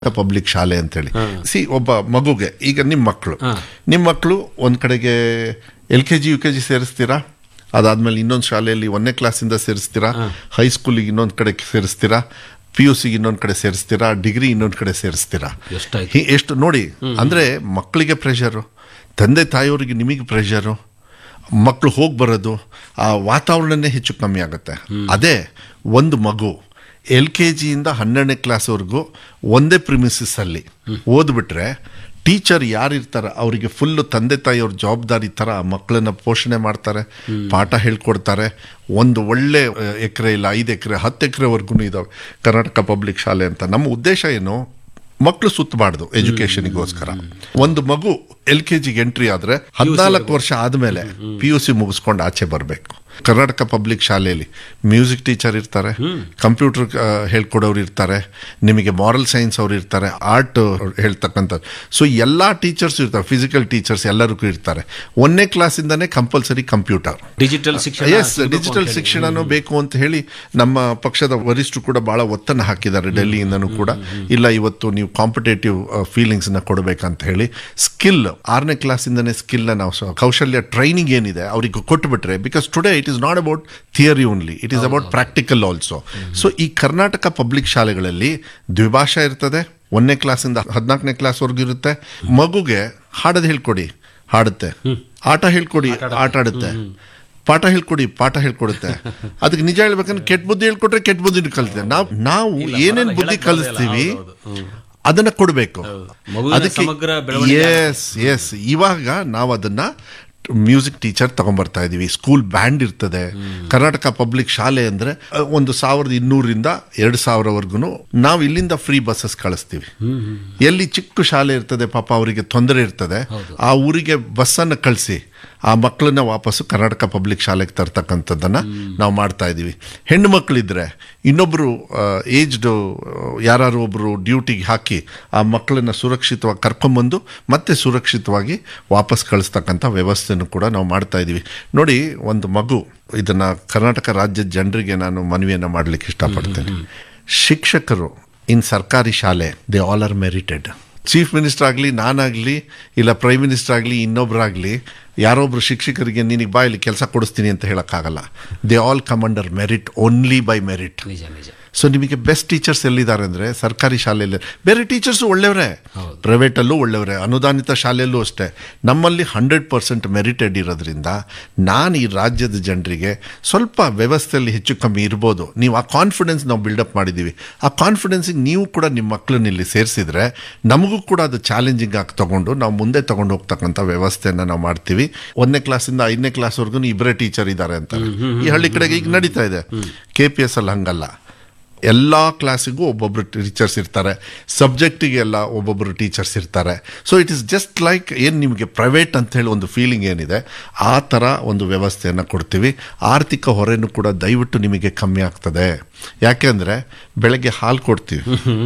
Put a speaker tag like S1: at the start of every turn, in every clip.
S1: Public ಶಾಲೆ ಅಂತೇಳಿ C ಒಬ್ಬ ಮಗುಗೆ ಈಗ ನಿಮ್ಮ ಮಕ್ಕಳು ನಿಮ್ಮ ಮಕ್ಕಳು ಒಂದ್ ಕಡೆಗೆ L K G U K G ಸೇರಿಸ್ತೀರಾ ಅದಾದ್ಮೇಲೆ ಇನ್ನೊಂದು ಶಾಲೆಯಲ್ಲಿ ಒಂದನೇ ಕ್ಲಾಸಿಂದ ಸೇರಿಸ್ತೀರಾ ಹೈಸ್ಕೂಲಿಗೆ ಇನ್ನೊಂದು ಕಡೆ ಸೇರಿಸ್ತೀರಾ ಪಿ ಯು ಸಿಗೆ ಇನ್ನೊಂದು ಕಡೆ ಸೇರಿಸ್ತೀರಾ ಡಿಗ್ರಿ ಇನ್ನೊಂದು ಕಡೆ ಸೇರಿಸ್ತೀರಾ
S2: ಎಷ್ಟಾಯ್ತು?
S1: ಹಿ- ಎಷ್ಟು ನೋಡಿ ಅಂದ್ರೆ ಮಕ್ಕಳಿಗೆ ಪ್ರೆಷರು ತಂದೆ ತಾಯಿಯವರಿಗೆ ನಿಮಗೆ ಪ್ರೆಷರು ಮಕ್ಕಳು ಹೋಗಿ ಬರೋದು ಆ ವಾತಾವರಣನೇ ಹೆಚ್ಚು ಕಮ್ಮಿ ಆಗುತ್ತೆ ಅದೇ ಒಂದು ಮಗು ಎಲ್ ಕೆ ಜಿಯಿಂದ ಹನ್ನೆರಡನೇ ಕ್ಲಾಸ್ವರೆಗೂ ಒಂದೇ ಪ್ರಿಮಿಸಿಸ್ ಅಲ್ಲಿ ಓದ್ಬಿಟ್ರೆ ಟೀಚರ್ ಯಾರು ಇರ್ತಾರೆ ಅವರಿಗೆ ಫುಲ್ಲು ತಂದೆ ತಾಯಿಯವ್ರ ಜವಾಬ್ದಾರಿ ಥರ ಆ ಮಕ್ಕಳನ್ನ ಪೋಷಣೆ ಮಾಡ್ತಾರೆ ಪಾಠ ಹೇಳ್ಕೊಡ್ತಾರೆ ಒಂದು ಒಳ್ಳೆ ಎಕರೆ ಇಲ್ಲ ಐದು ಎಕರೆ ಹತ್ತು ಎಕರೆವರೆಗೂ ಇದಾವೆ ಕರ್ನಾಟಕ ಪಬ್ಲಿಕ್ ಶಾಲೆ ಅಂತ ನಮ್ಮ ಉದ್ದೇಶ ಏನು ಮಕ್ಕಳು ಸುತ್ತಬಾರ್ದು ಎಜುಕೇಶನ್ಗೋಸ್ಕರ ಒಂದು ಮಗು ಎಲ್ ಕೆ ಜಿಗೆ ಎಂಟ್ರಿ ಆದ್ರೆ ಹದಿನಾಲ್ಕು ವರ್ಷ ಆದ್ಮೇಲೆ ಪಿ ಯು ಸಿ ಮುಗಿಸ್ಕೊಂಡು ಆಚೆ ಬರಬೇಕು ಕರ್ನಾಟಕ ಪಬ್ಲಿಕ್ ಶಾಲೆಯಲ್ಲಿ ಮ್ಯೂಸಿಕ್ ಟೀಚರ್ ಇರ್ತಾರೆ ಕಂಪ್ಯೂಟರ್ ಹೇಳ್ಕೊಡೋರು ಇರ್ತಾರೆ ನಿಮಗೆ ಮಾರಲ್ ಸೈನ್ಸ್ ಅವ್ರು ಇರ್ತಾರೆ ಆರ್ಟ್ ಹೇಳ್ತಕ್ಕಂಥ ಸೊ ಎಲ್ಲಾ ಟೀಚರ್ಸ್ ಇರ್ತಾರೆ ಫಿಸಿಕಲ್ ಟೀಚರ್ಸ್ ಎಲ್ಲರಿಗೂ ಇರ್ತಾರೆ ಒಂದನೇ ಕ್ಲಾಸಿಂದಾನೇ ಕಂಪಲ್ಸರಿ ಕಂಪ್ಯೂಟರ್
S2: ಡಿಜಿಟಲ್ ಶಿಕ್ಷಣ
S1: ಎಸ್ ಡಿಜಿಟಲ್ ಶಿಕ್ಷಣನೂ ಬೇಕು ಅಂತ ಹೇಳಿ ನಮ್ಮ ಪಕ್ಷದ ವರಿಷ್ಠರು ಕೂಡ ಬಹಳ ಒತ್ತನ್ನು ಹಾಕಿದ್ದಾರೆ ಡೆಲ್ಲಿಯಿಂದನೂ ಕೂಡ ಇಲ್ಲ ಇವತ್ತು ನೀವು ಕಾಂಪಿಟೇಟಿವ್ ಫೀಲಿಂಗ್ಸ್ ನ ಕೊಡಬೇಕಂತ ಹೇಳಿ ಸ್ಕಿಲ್ ಆರನೇ ಕ್ಲಾಸಿಂದನೇ ಸ್ಕಿಲ್ ನಾವು ಸ- ಕೌಶಲ್ಯ ಟ್ರೈನಿಂಗ್ ಏನಿದೆ ಅವರಿಗೆ ಕೊಟ್ಟುಬಿಟ್ರೆ because today it is not about theory only it is about practical also so ಈ ಕರ್ನಾಟಕ ಪಬ್ಲಿಕ್ ಶಾಲೆಗಳಲ್ಲಿ ದ್ವಿಭಾಷಾ ಇರ್ತದೆ ಒಂದನೇ ಕ್ಲಾಸಿಂದ ಹದಿನಾಲ್ಕನೇ ಕ್ಲಾಸ್ವರೆಗೂ ಇರುತ್ತೆ ಮಗುಗೆ ಹಾಡೋದು ಹೇಳ್ಕೊಡಿ ಹಾಡುತ್ತೆ ಆಟ ಹೇಳ್ಕೊಡಿ ಆಟ ಆಡುತ್ತೆ ಪಾಠ ಹೇಳ್ಕೊಡಿ ಪಾಠ ಹೇಳ್ಕೊಡುತ್ತೆ ಅದಕ್ಕೆ ನಿಜ ಹೇಳ್ಬೇಕಂದ್ರೆ ಕೆಟ್ಟ ಬುದ್ಧಿ ಹೇಳ್ಕೊಟ್ರೆ ಕೆಟ್ಟ ಬುದ್ಧಿ ಕಲಿತೆ ನಾವು ನಾವು ಏನೇನ್ ಬುದ್ಧಿ
S2: ಹೇಳಕ್ ಬರೋದಿಲ್ಲ,
S1: ಕಲಿಸ್ತೀವಿ
S2: ಹೌದು, ಹೌದು.
S1: ಅದನ್ನ ಕೊಡಬೇಕು
S2: ಮಗುವಿನ ಸಮಗ್ರ ಬೆಳವಣಿಗೆ
S1: ಎಸ್ ಎಸ್ ಇವಾಗ ನಾವು ಅದನ್ನ ಮ್ಯೂಸಿಕ್ ಟೀಚರ್ ತಗೊಂಡ್ಬರ್ತಾ ಇದೀವಿ ಸ್ಕೂಲ್ ಬ್ಯಾಂಡ್ ಇರ್ತದೆ ಕರ್ನಾಟಕ ಪಬ್ಲಿಕ್ ಶಾಲೆ ಅಂದ್ರೆ ಅಹ್, ಒಂದು ಸಾವಿರದ ಇನ್ನೂರಿಂದ ಎರಡು ಸಾವಿರವರೆಗೂ ನಾವು ಇಲ್ಲಿಂದ ಫ್ರೀ ಬಸ್ಸಸ್ ಕಳಿಸ್ತೀವಿ ಎಲ್ಲಿ ಚಿಕ್ಕ ಶಾಲೆ ಇರ್ತದೆ ಪಾಪ ಅವರಿಗೆ ತೊಂದರೆ ಇರ್ತದೆ ಆ ಊರಿಗೆ ಬಸ್ಸನ್ನು ಕಳಿಸಿ ಆ ಮಕ್ಕಳನ್ನ ವಾಪಸ್ಸು ಕರ್ನಾಟಕ ಪಬ್ಲಿಕ್ ಶಾಲೆಗೆ ತರ್ತಕ್ಕಂಥದ್ದನ್ನ ನಾವು ಮಾಡ್ತಾ ಇದ್ದೀವಿ ಹೆಣ್ಣು ಮಕ್ಕಳಿದ್ರೆ ಇನ್ನೊಬ್ರು ಏಜ್ಡ್ ಯಾರು ಒಬ್ರು ಡ್ಯೂಟಿಗೆ ಹಾಕಿ ಆ ಮಕ್ಕಳನ್ನ ಸುರಕ್ಷಿತವಾಗಿ ಕರ್ಕೊಂಬಂದು ಮತ್ತೆ ಸುರಕ್ಷಿತವಾಗಿ ವಾಪಸ್ ಕಳಿಸ್ತಕ್ಕಂಥ ವ್ಯವಸ್ಥೆಯನ್ನು ಕೂಡ ನಾವು ಮಾಡ್ತಾ ಇದ್ದೀವಿ ನೋಡಿ ಒಂದು ಮಗು ಇದನ್ನ ಕರ್ನಾಟಕ ರಾಜ್ಯದ ಜನರಿಗೆ ನಾನು ಮನವಿಯನ್ನ ಮಾಡ್ಲಿಕ್ಕೆ ಇಷ್ಟಪಡ್ತೇನೆ ಶಿಕ್ಷಕರು ಇನ್ ಸರ್ಕಾರಿ ಶಾಲೆ they all are merited chief minister ಆಗಲಿ ನಾನಾಗಲಿ ಇಲ್ಲ ಪ್ರೈಮ್ ಮಿನಿಸ್ಟರ್ ಆಗಲಿ ಇನ್ನೊಬ್ರಾಗಲಿ ಯಾರೊಬ್ರು ಶಿಕ್ಷಕರಿಗೆ ನಿನಗೆ ಬಾ ಇಲ್ಲಿ ಕೆಲಸ ಕೊಡಿಸ್ತೀನಿ ಅಂತ ಹೇಳೋಕ್ಕಾಗಲ್ಲ they all come under merit only by merit
S2: ನಿಜ ನಿಜ
S1: ಸೊ ನಿಮಗೆ ಬೆಸ್ಟ್ ಟೀಚರ್ಸ್ ಎಲ್ಲಿದ್ದಾರೆ ಅಂದರೆ ಸರ್ಕಾರಿ ಶಾಲೆಯಲ್ಲಿ ಬೇರೆ ಟೀಚರ್ಸು ಒಳ್ಳೆಯವರೇ ಪ್ರೈವೇಟಲ್ಲೂ ಒಳ್ಳೆಯವರೇ ಅನುದಾನಿತ ಶಾಲೆಯಲ್ಲೂ ಅಷ್ಟೇ ನಮ್ಮಲ್ಲಿ ಹಂಡ್ರೆಡ್ ಪರ್ಸೆಂಟ್ ಮೆರಿಟೆಡ್ ಇರೋದ್ರಿಂದ ನಾನು ಈ ರಾಜ್ಯದ ಜನರಿಗೆ ಸ್ವಲ್ಪ ವ್ಯವಸ್ಥೆಯಲ್ಲಿ ಹೆಚ್ಚು ಕಮ್ಮಿ ಇರ್ಬೋದು ನೀವು ಆ ಕಾನ್ಫಿಡೆನ್ಸ್ ನಾವು ಬಿಲ್ಡಪ್ ಮಾಡಿದ್ದೀವಿ ಆ ಕಾನ್ಫಿಡೆನ್ಸಿಗೆ ನೀವು ಕೂಡ ನಿಮ್ಮ ಮಕ್ಕಳನ್ನ ಇಲ್ಲಿ ಸೇರಿಸಿದ್ರೆ ನಮಗೂ ಕೂಡ ಅದು ಚಾಲೆಂಜಿಂಗ್ ಆಗಿ ತಗೊಂಡು ನಾವು ಮುಂದೆ ತಗೊಂಡು ಹೋಗ್ತಕ್ಕಂಥ ವ್ಯವಸ್ಥೆಯನ್ನು ನಾವು ಮಾಡ್ತೀವಿ ಒಂದನೇ ಕ್ಲಾಸಿಂದ ಐದನೇ ಕ್ಲಾಸ್ವರೆಗೂ ಇಬ್ಬರೇ ಟೀಚರ್ ಇದ್ದಾರೆ ಅಂತ ಈ ಹಳ್ಳಿ ಕಡೆಗೆ ಈಗ ನಡೀತಾ ಇದೆ ಕೆ ಪಿ ಎಸ್ ಅಲ್ಲಿ ಹಂಗಲ್ಲ ಎಲ್ಲ ಕ್ಲಾಸಿಗೂ ಒಬ್ಬೊಬ್ರು ಟೀಚರ್ಸ್ ಇರ್ತಾರೆ ಸಬ್ಜೆಕ್ಟಿಗೆ ಎಲ್ಲ ಒಬ್ಬೊಬ್ಬರು ಟೀಚರ್ಸ್ ಇರ್ತಾರೆ so it is just like ಏನು ನಿಮಗೆ ಪ್ರೈವೇಟ್ ಅಂತ ಹೇಳಿ ಒಂದು ಫೀಲಿಂಗ್ ಏನಿದೆ ಆ ಥರ ಒಂದು ವ್ಯವಸ್ಥೆಯನ್ನು ಕೊಡ್ತೀವಿ ಆರ್ಥಿಕ ಹೊರೆನೂ ಕೂಡ ದಯವಿಟ್ಟು ನಿಮಗೆ ಕಮ್ಮಿ ಆಗ್ತದೆ ಯಾಕೆಂದರೆ ಬೆಳಗ್ಗೆ ಹಾಲು ಕೊಡ್ತೀವಿ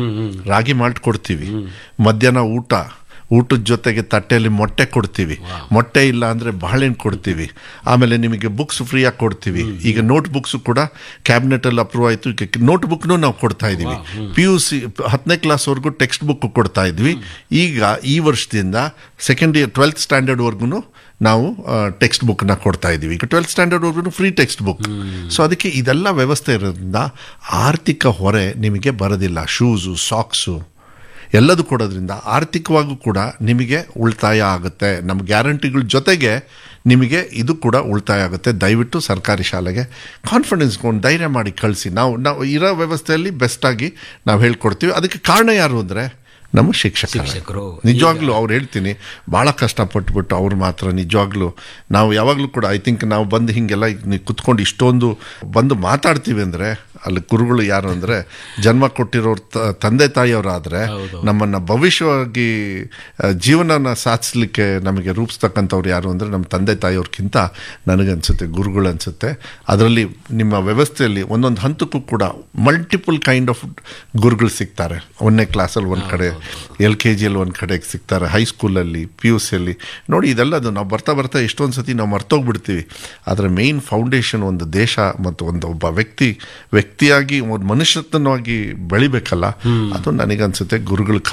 S1: ರಾಗಿ ಮಾಲ್ಟ್ ಕೊಡ್ತೀವಿ ಮಧ್ಯಾಹ್ನ ಊಟ ಊಟದ ಜೊತೆಗೆ ತಟ್ಟೆಯಲ್ಲಿ ಮೊಟ್ಟೆ ಕೊಡ್ತೀವಿ ಮೊಟ್ಟೆ ಇಲ್ಲ ಅಂದರೆ ಬಾಳೆಹಣ್ಣು ಕೊಡ್ತೀವಿ ಆಮೇಲೆ ನಿಮಗೆ ಬುಕ್ಸ್ ಫ್ರೀಯಾಗಿ ಕೊಡ್ತೀವಿ ಈಗ ನೋಟ್ ಬುಕ್ಸ್ ಕೂಡ ಕ್ಯಾಬಿನೆಟಲ್ಲಿ ಅಪ್ರೂವ್ ಆಯಿತು ಈಗ ನೋಟ್ ಬುಕ್ನು ನಾವು ಕೊಡ್ತಾ ಇದ್ದೀವಿ ಪಿ ಯು ಸಿ ಹತ್ತನೇ ಕ್ಲಾಸ್ವರೆಗೂ ಟೆಕ್ಸ್ಟ್ ಬುಕ್ ಕೊಡ್ತಾ ಇದ್ವಿ ಈಗ ಈ ವರ್ಷದಿಂದ ಸೆಕೆಂಡ್ ಇಯರ್ ಟ್ವೆಲ್ತ್ ಸ್ಟ್ಯಾಂಡರ್ಡ್ವರೆಗೂ ನಾವು ಟೆಕ್ಸ್ಟ್ ಬುಕ್ನ ಕೊಡ್ತಾ ಇದ್ದೀವಿ ಈಗ ಟ್ವೆಲ್ತ್ ಸ್ಟ್ಯಾಂಡರ್ಡ್ವರೆಗೂ ಫ್ರೀ ಟೆಕ್ಸ್ಟ್ ಬುಕ್ ಸೊ ಅದಕ್ಕೆ ಇದೆಲ್ಲ ವ್ಯವಸ್ಥೆ ಇರೋದ್ರಿಂದ ಆರ್ಥಿಕ ಹೊರೆ ನಿಮಗೆ ಬರೋದಿಲ್ಲ ಶೂಸು ಸಾಕ್ಸು ಎಲ್ಲದು ಕೊಡೋದ್ರಿಂದ ಆರ್ಥಿಕವಾಗೂ ಕೂಡ ನಿಮಗೆ ಉಳಿತಾಯ ಆಗುತ್ತೆ ನಮ್ಮ ಗ್ಯಾರಂಟಿಗಳ ಜೊತೆಗೆ ನಿಮಗೆ ಇದು ಕೂಡ ಉಳಿತಾಯ ಆಗುತ್ತೆ ದಯವಿಟ್ಟು ಸರ್ಕಾರಿ ಶಾಲೆಗೆ ಕಾನ್ಫಿಡೆನ್ಸ್ ಕೊಂಡು ಧೈರ್ಯ ಮಾಡಿ ಕಳಿಸಿ ನಾವು ನಾವು ಇರೋ ವ್ಯವಸ್ಥೆಯಲ್ಲಿ ಬೆಸ್ಟಾಗಿ ನಾವು ಹೇಳ್ಕೊಡ್ತೀವಿ ಅದಕ್ಕೆ ಕಾರಣ ಯಾರು ಅಂದರೆ ನಮ್ಮ ಶಿಕ್ಷಕರು
S2: ಶಿಕ್ಷಕರು.
S1: ನಿಜವಾಗ್ಲೂ ಅವ್ರು ಹೇಳ್ತೀನಿ ಭಾಳ ಕಷ್ಟಪಟ್ಬಿಟ್ಟು ಅವ್ರು ಮಾತ್ರ ನಿಜವಾಗ್ಲೂ ನಾವು ಯಾವಾಗಲೂ ಕೂಡ ಐ ಥಿಂಕ್ ನಾವು ಬಂದು ಹಿಂಗೆಲ್ಲ ಈಗ ನೀವು ಕುತ್ಕೊಂಡು ಇಷ್ಟೊಂದು ಬಂದು ಮಾತಾಡ್ತೀವಿ ಅಂದರೆ ಅಲ್ಲಿ ಗುರುಗಳು ಯಾರು ಅಂದರೆ ಜನ್ಮ ಕೊಟ್ಟಿರೋರು ತ- ತಂದೆ ತಾಯಿಯವರಾದರೆ ನಮ್ಮನ್ನು ಭವಿಷ್ಯವಾಗಿ ಆ, ಜೀವನನ ಸಾಧಿಸ್ಲಿಕ್ಕೆ ನಮಗೆ ರೂಪಿಸ್ತಕ್ಕಂಥವ್ರು ಯಾರು ಅಂದರೆ ನಮ್ಮ ತಂದೆ ತಾಯಿಯವ್ರಿಗಿಂತ ನನಗನ್ಸುತ್ತೆ ಗುರುಗಳು ಅನಿಸುತ್ತೆ ಅದರಲ್ಲಿ ನಿಮ್ಮ ವ್ಯವಸ್ಥೆಯಲ್ಲಿ ಒಂದೊಂದು ಹಂತಕ್ಕೂ ಕೂಡ ಮಲ್ಟಿಪಲ್ ಕೈಂಡ್ ಆಫ್ ಗುರುಗಳು ಸಿಗ್ತಾರೆ ಒಂದನೇ ಕ್ಲಾಸಲ್ಲಿ ಒಂದು ಕಡೆ ಎಲ್ ಕೆ ಜಿಯಲ್ಲಿ ಒಂದು ಕಡೆಗೆ ಸಿಗ್ತಾರೆ ಹೈಸ್ಕೂಲಲ್ಲಿ ಪಿ ಯು ಸಿಯಲ್ಲಿ ನೋಡಿ ಇದೆಲ್ಲದು ನಾವು ಬರ್ತಾ ಬರ್ತಾ ಎಷ್ಟೊಂದು ಸತಿ ನಾವು ಮರ್ತೋಗ್ಬಿಡ್ತೀವಿ ಆದರೆ ಮೇನ್ ಫೌಂಡೇಶನ್ ಒಂದು ದೇಶ ಮತ್ತು ಒಂದು ಒಬ್ಬ ವ್ಯಕ್ತಿ ವ್ಯಕ್ತಿ ವ್ಯಕ್ತಿಯಾಗಿ ಒಂದು ಮನುಷ್ಯತ್ವವಾಗಿ ಬೆಳಿಬೇಕಲ್ಲ ಅದು ನನಗನ್ಸುತ್ತೆ ಗುರುಗಳ